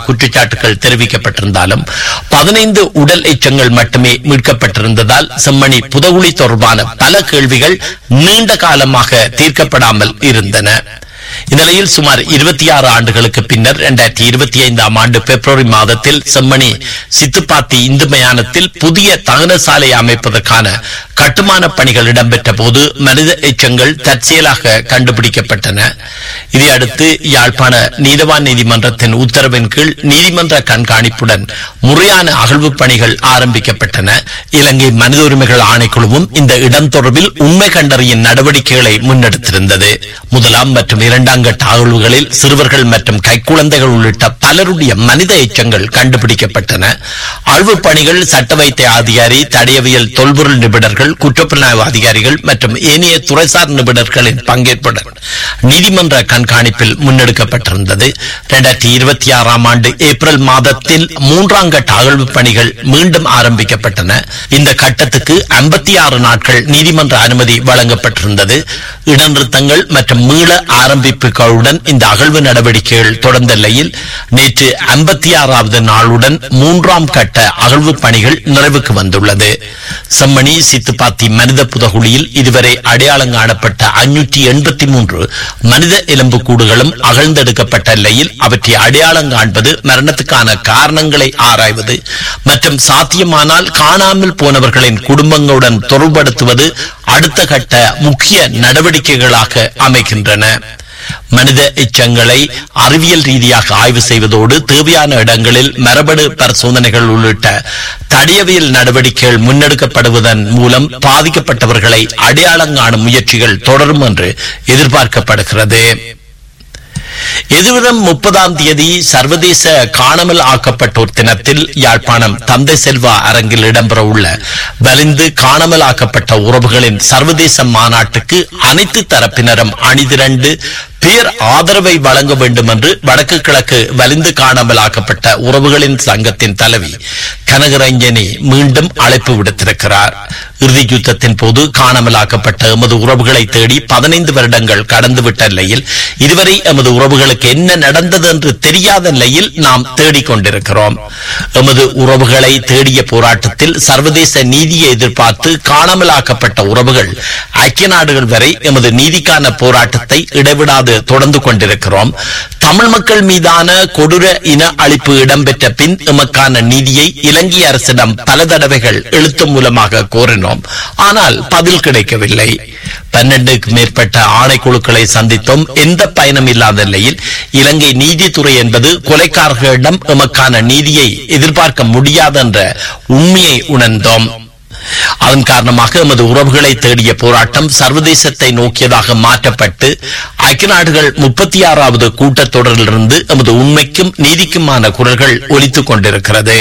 குற்றச்சாட்டுகள் தெரிவிக்கப்பட்டிருந்தாலும் பதினைந்து உடல் எச்சங்கள் மட்டுமே மீட்கப்பட்டிருந்ததால் செம்மணி புதகுழி தொடர்பான பல கேள்விகள் நீண்ட காலமாக தீர்க்கப்படாமல் இருந்தன இந்நிலையில் சுமார் இருபத்தி ஆறு ஆண்டுகளுக்கு பின்னர் இரண்டாயிரத்தி இருபத்தி ஐந்தாம் ஆண்டு பிப்ரவரி மாதத்தில் செம்மணி சித்துப்பாத்தி இந்து மயானத்தில் புதிய தகன சாலை அமைப்பதற்கான கட்டுமான பணிகள் இடம்பெற்ற போது மனித எச்சங்கள் தற்செயலாக கண்டுபிடிக்கப்பட்டன இதையடுத்து யாழ்ப்பாண நீதவான் நீதிமன்றத்தின் உத்தரவின் கீழ் நீதிமன்ற கண்காணிப்புடன் முறையான அகழ்வு பணிகள் ஆரம்பிக்கப்பட்டன இலங்கை மனித உரிமைகள் ஆணைக்குழுவும் இந்த இடம் தொடர்பில் உண்மை கண்டறியும் நடவடிக்கைகளை முன்னெடுத்திருந்தது முதலாம் மற்றும் இரண்டாம் கட்ட அகழ்வுகளில் சிறுவர்கள் மற்றும் கைக்குழந்தைகள் உள்ளிட்ட பலருடைய மனித எச்சங்கள் கண்டுபிடிக்கப்பட்டன அகழ்வு பணிகள் சட்ட வைத்திய அதிகாரி தடயவியல் தொல்பொருள் நிபுணர்கள் குற்றப்புலனாய்வு அதிகாரிகள் மற்றும் ஏனைய துறைசார் நிபுணர்களின் பங்கேற்புடன் நீதிமன்ற கண்காணிப்பில் முன்னெடுக்கப்பட்டிருந்தது இரண்டாயிரத்தி இருபத்தி ஆறாம் ஆண்டு ஏப்ரல் மாதத்தில் மூன்றாம் கட்ட அகழ்வு பணிகள் மீண்டும் ஆரம்பிக்கப்பட்டன இந்த கட்டத்துக்கு ஐம்பத்தி ஆறு நாட்கள் நீதிமன்ற அனுமதி வழங்கப்பட்டிருந்தது இடைநிறுத்தங்கள் மற்றும் மீள ஆரம்பிப்புகளுடன் இந்த அகழ்வு நடவடிக்கைகள் தொடர்ந்த நிலையில் நேற்று ஐம்பத்தி ஆறாவது நாளுடன் மூன்றாம் கட்ட அகழ்வு பணிகள் நிறைவுக்கு வந்துள்ளது செம்மணி சித்துப்பாத்தி மனித புதகுழியில் இதுவரை அடையாளம் காணப்பட்ட அஞ்சூற்றி எண்பத்தி மூன்று மனித எலும்பு கூடுகளும் அகழ்ந்தெடுக்கப்பட்ட நிலையில் அவற்றை அடையாளம் காண்பது மரணத்துக்கான காரணங்களை ஆராய்வது மற்றும் சாத்தியமானால் காணாமல் போனவர்களின் குடும்பங்களுடன் தொடர்படுத்துவது அடுத்த கட்ட முக்கிய நடவடிக்கைகளாக அமைகின்றன மனித எச்சங்களை அறிவியல் ரீதியாக ஆய்வு செய்வதோடு தேவையான இடங்களில் மரபணு பரிசோதனைகள் உள்ளிட்ட தடியவியல் நடவடிக்கைகள் முன்னெடுக்கப்படுவதன் மூலம் பாதிக்கப்பட்டவர்களை அடையாளம் காணும் முயற்சிகள் தொடரும் என்று எதிர்பார்க்கப்படுகிறது எதிர்வரும் முப்பதாம் தேதி சர்வதேச காணாமல் ஆக்கப்பட்டோர் தினத்தில் யாழ்ப்பாணம் தந்தை செல்வா அரங்கில் இடம்பெற உள்ள வலிந்து காணாமல் ஆக்கப்பட்ட உறவுகளின் சர்வதேச மாநாட்டுக்கு அனைத்து தரப்பினரும் அணிதிரண்டு பேர் ஆதரவை வழங்க வேண்டும் என்று வடக்கு கிழக்கு வலிந்து காணாமல் ஆக்கப்பட்ட உறவுகளின் சங்கத்தின் தலைவி கனகரஞ்சனி மீண்டும் அழைப்பு விடுத்திருக்கிறார் இறுதி யுத்தத்தின் போது காணாமல் ஆக்கப்பட்ட எமது உறவுகளை தேடி பதினைந்து வருடங்கள் கடந்துவிட்ட நிலையில் இதுவரை எமது உறவுகளுக்கு என்ன நடந்தது என்று தெரியாத நிலையில் நாம் தேடிக்கொண்டிருக்கிறோம் எமது உறவுகளை தேடிய போராட்டத்தில் சர்வதேச நீதியை எதிர்பார்த்து காணாமல் ஆக்கப்பட்ட உறவுகள் ஐக்கிய நாடுகள் வரை எமது நீதிக்கான போராட்டத்தை இடைவிடாது தொடர்ந்து கொண்டிருக்கிறோம் தமிழ் மக்கள் மீதான கொடூர இன அழிப்பு இடம்பெற்ற பின் எமக்கான நீதியை இலங்கை அரசிடம் பல தடவைகள் எழுத்து மூலமாக கோரினோம் ஆனால் பதில் கிடைக்கவில்லை பன்னெண்டுக்கு மேற்பட்ட ஆணைக்குழுக்களை சந்தித்தோம் எந்த பயனும் இல்லாத நிலையில் இலங்கை நீதித்துறை என்பது கொலைக்காரர்களிடம் எமக்கான நீதியை எதிர்பார்க்க முடியாது என்ற உண்மையை உணர்ந்தோம் அதன் காரணமாக எமது உறவுகளை தேடிய போராட்டம் சர்வதேசத்தை நோக்கியதாக மாற்றப்பட்டு ஐக்கிய நாடுகள் முப்பத்தி ஆறாவது கூட்டத்தொடரிலிருந்து எமது உண்மைக்கும் நீதிக்குமான குரல்கள் ஒலித்துக் கொண்டிருக்கிறது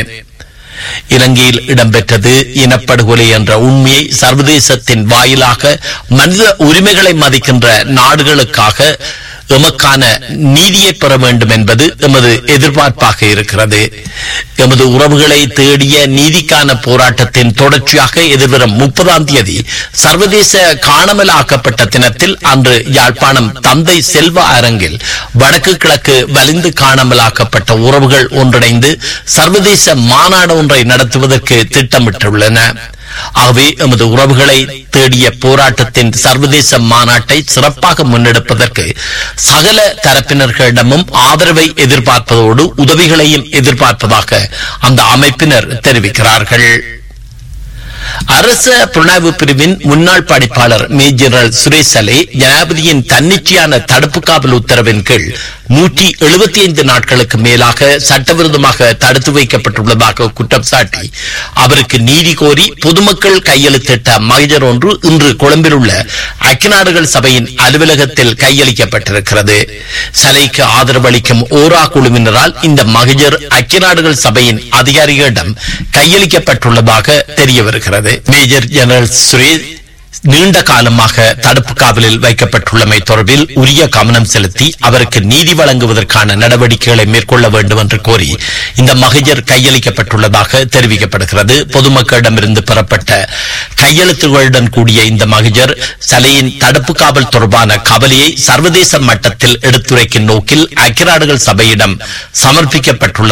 இலங்கையில் இடம்பெற்றது இனப்படுகொலை என்ற உண்மையை சர்வதேசத்தின் வாயிலாக மனித உரிமைகளை மதிக்கின்ற நாடுகளுக்காக எமக்கான நீதியை பெற வேண்டும் என்பது எமது எதிர்பார்ப்பாக இருக்கிறது எமது உறவுகளை தேடிய நீதிக்கான போராட்டத்தின் தொடர்ச்சியாக எதிர்வரும் முப்பதாம் தேதி சர்வதேச காணாமல் ஆக்கப்பட்ட தினத்தில் அன்று யாழ்ப்பாணம் தந்தை செல்வ அரங்கில் வடக்கு கிழக்கு வலிந்து காணாமல் ஆக்கப்பட்ட உறவுகள் ஒன்றிணைந்து சர்வதேச மாநாடு ஒன்றை நடத்துவதற்கு திட்டமிட்டுள்ளன ஆகவே எமது உறவுகளை தேடிய போராட்டத்தின் சர்வதேச மாநாட்டை சிறப்பாக முன்னெடுப்பதற்கு சகல தரப்பினர்களிடமும் ஆதரவை எதிர்பார்ப்பதோடு உதவிகளையும் எதிர்பார்ப்பதாக அந்த அமைப்பினர் தெரிவிக்கிறார்கள் அரச புலனாய்வு பிரிவின் முன்னாள் படிப்பாளர் மேஜர் சுரேஷ் அலே ஜனாதிபதியின் தன்னிச்சையான தடுப்பு காவல் உத்தரவின் கீழ் நூற்றி எழுபத்தி ஐந்து நாட்களுக்கு மேலாக சட்டவிரோதமாக தடுத்து வைக்கப்பட்டுள்ளதாக குற்றம் சாட்டி அவருக்கு நீதி கோரி பொதுமக்கள் கையெழுத்திட்ட மகிஜர் ஒன்று இன்று கொழும்பில் உள்ள ஐக்கிய நாடுகள் சபையின் அலுவலகத்தில் கையளிக்கப்பட்டிருக்கிறது சலைக்கு ஆதரவளிக்கும் ஓரா குழுவினரால் இந்த மகிஜர் ஐக்கிய நாடுகள் சபையின் அதிகாரிகளிடம் கையளிக்கப்பட்டுள்ளதாக தெரிய வருகிறது மேஜர் ஜெனரல் சுரேஷ் நீண்ட காலமாக தடுப்பு காவலில் வைக்கப்பட்டுள்ளமை தொடர்பில் உரிய கவனம் செலுத்தி அவருக்கு நீதி வழங்குவதற்கான நடவடிக்கைகளை மேற்கொள்ள வேண்டும் என்று கோரி இந்த மகஜர் கையளிக்கப்பட்டுள்ளதாக தெரிவிக்கப்படுகிறது பொதுமக்களிடமிருந்து பெறப்பட்ட கையெழுத்துகளுடன் கூடிய இந்த மகஜர் சலையின் தடுப்பு காவல் தொடர்பான கவலையை சர்வதேச மட்டத்தில் எடுத்துரைக்கும் நோக்கில் ஐக்கிய நாடுகள் சபையிடம் சமர்ப்பிக்கப்பட்டுள்ளது